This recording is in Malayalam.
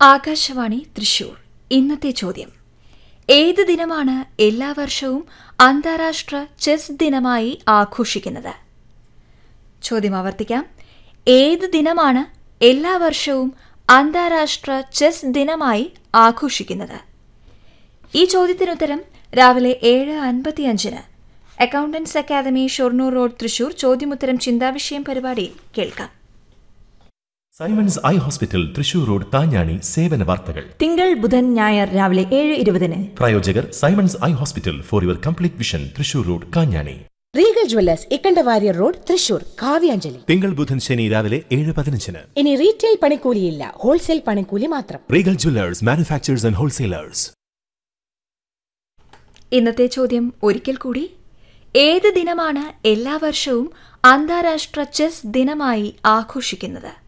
ആകാശവാണി തൃശൂർ ഇന്നത്തെ ചോദ്യം ഏത് ദിനമാണ് എല്ലാ വർഷവും അന്താരാഷ്ട്ര ചെസ് ദിനമായി ആഘോഷിക്കുന്നത് ചോദ്യം ആവർത്തിക്കാം ഏത് ദിനമാണ് എല്ലാ വർഷവും അന്താരാഷ്ട്ര ചെസ് ദിനമായി ആഘോഷിക്കുന്നത് ഈ ചോദ്യത്തിനുത്തരം രാവിലെ ഏഴ് അൻപത്തിയഞ്ചിന് accountants academy Shoranur road Thrissur ചോദ്യമുത്തരം ചിന്താവിഷയം പരിപാടിയിൽ കേൾക്കാം Simons eye hospital Thrissur road Thanjani സേവന വാർത്തകൾ തിങ്കൾ ബുധൻ ഞായർ രാവിലെ ഏഴ് ഇരുപതിന് പ്രായോജകർ Simons eye hospital for your complete vision Thrissur road Kanjani Regal Jewellers Ikkandavariar road Thrissur Kavyanjali തിങ്കൾ ബുധൻ ശനി രാവിലെ ഏഴ് പതിനഞ്ചിന് ഇനി റീറ്റെയിൽ പണിക്കൂലിയില്ല ഹോൾസെയിൽ പണിക്കൂലി മാത്രം Regal Jewellers manufacturers and wholesalers ഇന്നത്തെ ചോദ്യം ഒരിക്കൽ കൂടി ഏത് ദിനമാണ് എല്ലാ വർഷവും അന്താരാഷ്ട്ര ചെസ് ദിനമായി ആഘോഷിക്കുന്നത്